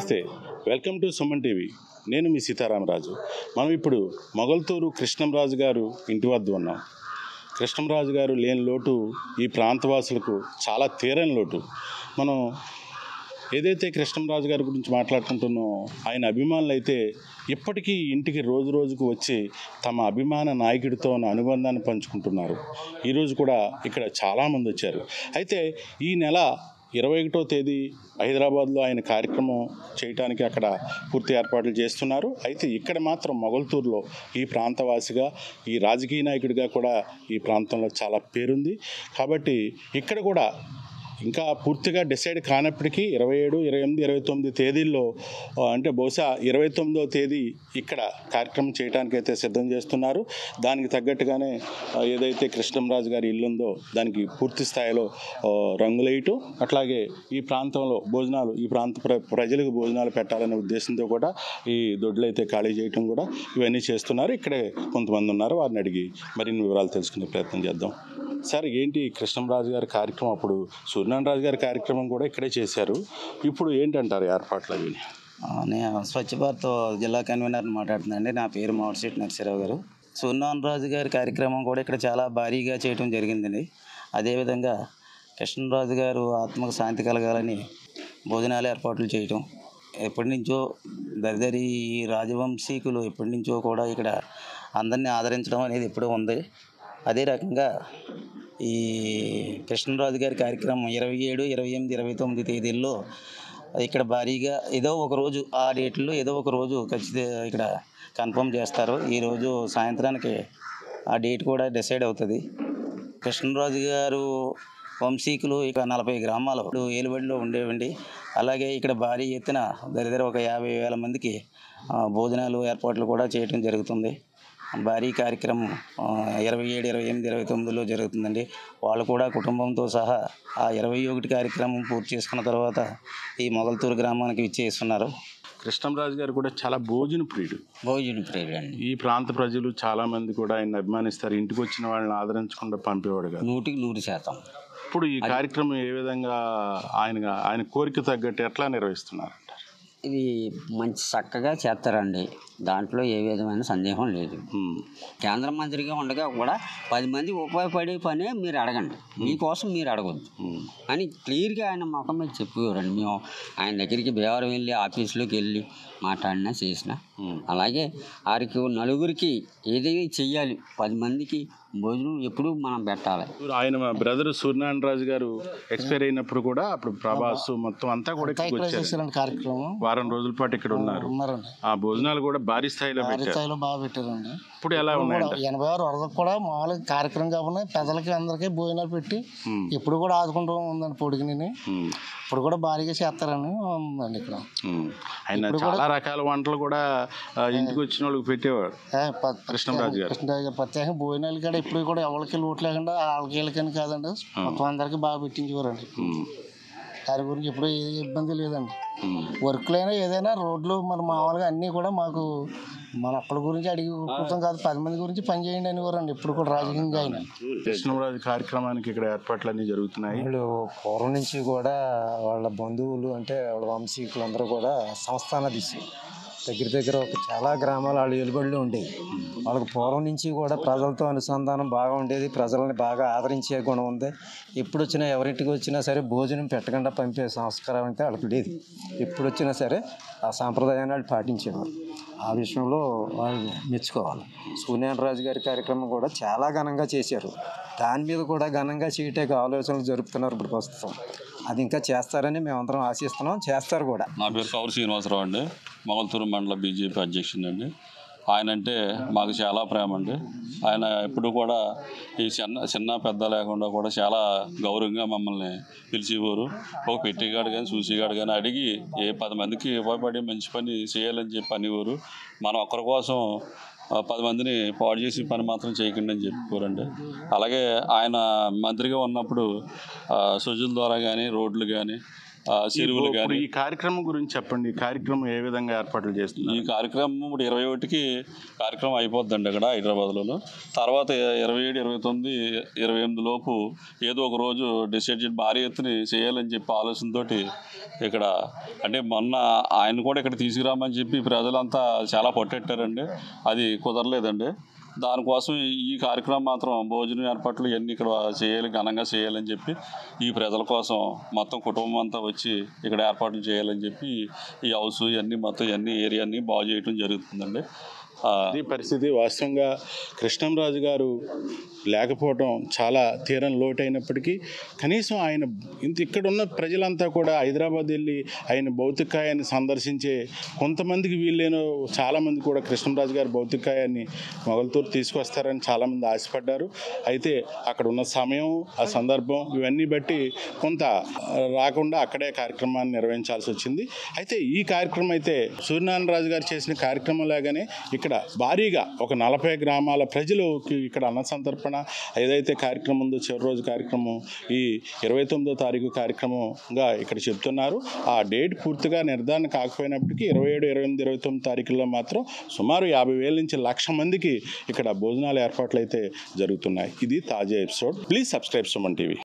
నమస్తే welcome to Suman TV నేను మీ సీతారామరాజు మనం ఇప్పుడు మొగల్తూరు కృష్ణంరాజు గారు ఇంటి వద్ద ఉన్నాం కృష్ణంరాజు గారు లేని లోటు ఈ ప్రాంతవాసులకు చాలా తీరని లోటు మనం ఏదైతే కృష్ణంరాజు గారి గురించి మాట్లాడుకుంటున్నామో ఆయన అభిమానులు అయితే ఇప్పటికీ ఇంటికి రోజు రోజుకు వచ్చి తమ అభిమాన నాయకుడితో ఉన్న అనుబంధాన్ని పంచుకుంటున్నారు ఈరోజు కూడా ఇక్కడ చాలామంది వచ్చారు అయితే ఈ నెల ఇరవై ఒకటో తేదీ హైదరాబాద్లో ఆయన కార్యక్రమం చేయడానికి అక్కడ పూర్తి ఏర్పాట్లు చేస్తున్నారు అయితే ఇక్కడ మాత్రం మొగల్తూరులో ఈ ప్రాంతవాసిగా ఈ రాజకీయ నాయకుడిగా కూడా ఈ ప్రాంతంలో చాలా పేరుంది కాబట్టి ఇక్కడ కూడా ఇంకా పూర్తిగా డిసైడ్ కానప్పటికీ ఇరవై ఏడు ఇరవై ఎనిమిది ఇరవై తొమ్మిది తేదీల్లో ఆ, అంటే బహుశా ఇరవై తొమ్మిదో తేదీ ఇక్కడ కార్యక్రమం చేయడానికి అయితే సిద్ధం చేస్తున్నారు దానికి తగ్గట్టుగానే ఆ, ఏదైతే కృష్ణంరాజు గారి ఇల్లు ఉందో దానికి పూర్తి స్థాయిలో ఆ, రంగులేయటం అట్లాగే ఈ ప్రాంతంలో భోజనాలు ఈ ప్రాంత ప్ర ప్రజలకు భోజనాలు పెట్టాలనే ఉద్దేశంతో కూడా ఈ దొడ్లు అయితే ఖాళీ చేయటం కూడా ఇవన్నీ చేస్తున్నారు ఇక్కడే కొంతమంది ఉన్నారు వారిని అడిగి మరిన్ని వివరాలు తెలుసుకునే ప్రయత్నం చేద్దాం సార్ ఏంటి కృష్ణంరాజు గారి కార్యక్రమం అప్పుడు సూర్యనారాయణ రాజు గారి కార్యక్రమం కూడా ఇక్కడే చేశారు ఇప్పుడు ఏంటంటారు ఏర్పాట్లు అవి ఆ, నేను స్వచ్ఛ భారత్ జిల్లా కన్వీనర్ మాట్లాడుతున్నానండి నా పేరు మామిడిశెట్టి నరసరావు గారు సూర్యనారాయణ రాజు గారి కార్యక్రమం కూడా ఇక్కడ చాలా భారీగా చేయడం జరిగిందండి అదేవిధంగా కృష్ణరాజు గారు ఆత్మకు శాంతి కలగాలని భోజనాలు ఏర్పాట్లు చేయటం ఎప్పటి నుంచో దరిదరి ఈ రాజవంశీకులు ఎప్పటి నుంచో కూడా ఇక్కడ అందరినీ ఆదరించడం అనేది ఎప్పుడూ ఉంది అదే రకంగా ఈ కృష్ణరాజు గారి కార్యక్రమం ఇరవై ఏడు ఇరవై ఎనిమిది ఇరవై తొమ్మిది తేదీల్లో ఇక్కడ భారీగా ఏదో ఒక రోజు ఆ డేట్లో ఏదో ఒక రోజు ఖచ్చితంగా ఇక్కడ కన్ఫర్మ్ చేస్తారు ఈరోజు సాయంత్రానికి ఆ డేట్ కూడా డిసైడ్ అవుతుంది కృష్ణరాజు గారు వంశీకులు ఇక నలభై గ్రామాలు ఇప్పుడు ఏలుబడిలో ఉండేవండి అలాగే ఇక్కడ భారీ ఎత్తున దరిదర ఒక యాభై వేల మందికి ఆ, భోజనాలు ఏర్పాట్లు కూడా చేయడం జరుగుతుంది భారీ కార్యక్రమం ఆ, ఇరవై ఏడు ఇరవై ఎనిమిది ఇరవై తొమ్మిదిలో జరుగుతుందండి వాళ్ళు కూడా కుటుంబంతో సహా ఆ ఇరవై ఒకటి కార్యక్రమం పూర్తి చేసుకున్న తర్వాత ఈ మొగల్తూరు గ్రామానికి ఇచ్చేస్తున్నారు కృష్ణంరాజు గారు కూడా చాలా భోజన ప్రియుడు భోజన ప్రియుడు అండి ఈ ప్రాంత ప్రజలు చాలా మంది కూడా ఆయన అభిమానిస్తారు ఇంటికి వచ్చిన వాళ్ళని ఆదరించకుండా పంపేవాడు కాదు నూటికి నూరు శాతం ఇప్పుడు ఈ కార్యక్రమం ఏ విధంగా ఆయన ఆయన కోరిక తగ్గట్టు ఎట్లా నిర్వహిస్తున్నారు ఇది మంచి చక్కగా చేస్తారండి దాంట్లో ఏ విధమైన సందేహం లేదు కేంద్ర మంత్రిగా ఉండగా కూడా పది మంది ఉపయోగపడే పనే మీరు అడగండి మీకోసం మీరు అడగొద్దు అని క్లియర్గా ఆయన ముఖం మీద చెప్పేవారండి మేము ఆయన దగ్గరికి బేవరం వెళ్ళి ఆఫీస్లోకి వెళ్ళి మాట్లాడినా చేసిన అలాగే వారికి నలుగురికి ఏదైనా చెయ్యాలి పది మందికి భోజనం ఎప్పుడూ మనం పెట్టాలి ఆయన మా బ్రదర్ సూర్యనారాయణ రాజు గారు ఎక్స్పైర్ అయినప్పుడు కూడా అప్పుడు ప్రభాస్ మొత్తం అంతా కూడా ఇక్కడికి వచ్చారు చేశారండి కార్యక్రమం వారం రోజుల పాటు ఇక్కడ ఉన్నారు ఉన్నారండి ఆ భోజనాలు కూడా భారీ స్థాయిలో భారీ పెట్టారు స్థాయిలో బాగా పెట్టారండి ఇప్పుడు ఎలా ఉన్నాయంట ఎనభై ఆరు వరదకు కూడా మామూలుగా కార్యక్రమం కాకుండా పెద్దలకి అందరికీ భోజనాలు పెట్టి ఉమ్. ఇప్పుడు కూడా ఆదుకుంటూ ఉందండి పొడిగిని ఉమ్. ఇప్పుడు కూడా భారీగా చేస్తారని ఉందండి ఇక్కడ ఉమ్. ఆయన చాలా రకాల వంటలు కూడా ఆ, ఇంటికి వచ్చిన వాళ్ళకి పెట్టేవాడు ఏ, ప- కృష్ణరాజు గారు కృష్ణరాజు గారు ప్రత్యేకంగా భోజనాలు కూడా ఇప్పుడు కూడా ఎవరికి లోటు లేకుండా వాళ్ళకి వీళ్ళకని కాదండి మొత్తం అందరికీ బాగా పెట్టించేవారండి ఉమ్. దాని గురించి ఎప్పుడు ఏ ఇబ్బంది లేదండి ఉమ్. వర్క్లైనా ఏదైనా రోడ్లు మన మామూలుగా అన్నీ కూడా మాకు మన ఒక్కడి గురించి అడిగి కూర్చోం కాదు పది మంది గురించి పని చేయండి అనేవారండి ఇప్పుడు కూడా రాజకీయంగా ఆయన కృష్ణరాజు కార్యక్రమానికి ఇక్కడ ఏర్పాట్లన్నీ జరుగుతున్నాయి వాళ్ళు పూర్వం నుంచి కూడా వాళ్ళ బంధువులు అంటే వాళ్ళ వంశీకులు అందరూ కూడా సంస్థాన దిశ దగ్గర దగ్గర ఒక చాలా గ్రామాలు వాళ్ళు వెలుబడిలో ఉండేవి వాళ్ళకి పూర్వం నుంచి కూడా ప్రజలతో అనుసంధానం బాగా ఉండేది ప్రజల్ని బాగా ఆదరించే గుణం ఉంది ఎప్పుడు వచ్చినా ఎవరింటికి వచ్చినా సరే భోజనం పెట్టకుండా పంపే సంస్కారం అయితే వాళ్ళకి లేదు ఎప్పుడు వచ్చినా సరే ఆ సాంప్రదాయాన్ని వాళ్ళు పాటించేవారు ఆ విషయంలో వాళ్ళు మెచ్చుకోవాలి సూర్యనారాయణ రాజు గారి కార్యక్రమం కూడా చాలా ఘనంగా చేశారు దాని మీద కూడా ఘనంగా చేయటానికి ఆలోచనలు జరుపుతున్నారు ఇప్పుడు ప్రస్తుతం అది ఇంకా చేస్తారని మేమందరం ఆశిస్తున్నాం చేస్తారు కూడా నా పేరు కౌరు శ్రీనివాసరావు అండి మొగల్తూరు మండల బీజేపీ అధ్యక్షుడు అండి ఆయన అంటే మాకు చాలా ప్రేమ అండి ఆయన ఎప్పుడు కూడా ఈ చిన్న చిన్న పెద్ద లేకుండా కూడా చాలా గౌరవంగా మమ్మల్ని పిలిచేవారు ఒక పెట్టిగాడు కానీ చూసిగాడు కానీ అడిగి ఏ పది మందికి ఉపయోగపడి మంచి పని చేయాలని చెప్పి అనేవారు మనం ఒక్కరి కోసం ఆ, పది మందిని పాడు చేసి పని మాత్రం చేయకండి అని చెప్పుకోరండి అలాగే ఆయన మంత్రిగా ఉన్నప్పుడు ఆ, సుజుల ద్వారా కానీ రోడ్లు కానీ ఆ, చెరువులు ఇప్పుడు కానీ ఈ కార్యక్రమం గురించి చెప్పండి ఈ కార్యక్రమం ఏ విధంగా ఏర్పాట్లు ఈ చేస్తున్నారు కార్యక్రమం ఇప్పుడు ఇరవై ఒకటికి కార్యక్రమం అయిపోద్దండి ఇక్కడ హైదరాబాద్లో తర్వాత ఇరవై ఏడు ఇరవై తొమ్మిది ఇరవై ఎనిమిది లోపు ఏదో ఒక రోజు డిసైడ్ చేసి భారీ ఎత్తున చేయాలని చెప్పి ఆలోచనతోటి ఇక్కడ అంటే మొన్న ఆయన కూడా ఇక్కడ తీసుకురామని చెప్పి ప్రజలంతా చాలా పట్టెట్టారండి అది కుదరలేదండి దానికోసం ఈ కార్యక్రమం మాత్రం భోజనం ఏర్పాట్లు ఇవన్నీ ఇక్కడ చేయాలి ఘనంగా చేయాలని చెప్పి ఈ ప్రజల కోసం మొత్తం కుటుంబం అంతా వచ్చి ఇక్కడ ఏర్పాట్లు చేయాలని చెప్పి ఈ హౌస్ ఇవన్నీ మొత్తం ఇవన్నీ ఏరియా అన్నీ బాగు చేయడం జరుగుతుందండి ఆ, ఈ పరిస్థితి వాస్తవంగా కృష్ణంరాజు గారు లేకపోవడం చాలా తీరం లోటైనప్పటికీ కనీసం ఆయన ఇంత ఇక్కడ ఉన్న ప్రజలంతా కూడా హైదరాబాద్ వెళ్ళి ఆయన భౌతికాయాన్ని సందర్శించే కొంతమందికి వీళ్ళేనో చాలామంది కూడా కృష్ణంరాజు గారి భౌతికాయాన్ని మొగల్తూరు తీసుకొస్తారని చాలామంది ఆశపడ్డారు అయితే అక్కడ ఉన్న సమయం ఆ సందర్భం ఇవన్నీ బట్టి కొంత ఆ, రాకుండా అక్కడే కార్యక్రమాన్ని నిర్వహించాల్సి వచ్చింది అయితే ఈ కార్యక్రమం అయితే సూర్యనారాయణ రాజు గారు చేసిన కార్యక్రమం లాగానే ఇక్కడ భారీగా ఒక నలభై గ్రామాల ప్రజలుకి ఇక్కడ అన్న సంతర్పణ ఏదైతే కార్యక్రమం ఉందో చివరి రోజు కార్యక్రమం ఈ ఇరవై తొమ్మిదో తారీఖు కార్యక్రమంగా ఇక్కడ చెప్తున్నారు ఆ డేట్ పూర్తిగా నిర్ధారణ కాకపోయినప్పటికీ ఇరవై ఏడు ఇరవై ఎనిమిది ఇరవై తొమ్మిది తారీఖుల్లో మాత్రం సుమారు యాభై వేల నుంచి లక్ష మందికి ఇక్కడ భోజనాల ఏర్పాట్లు అయితే జరుగుతున్నాయి ఇది తాజా episode please subscribe Suman TV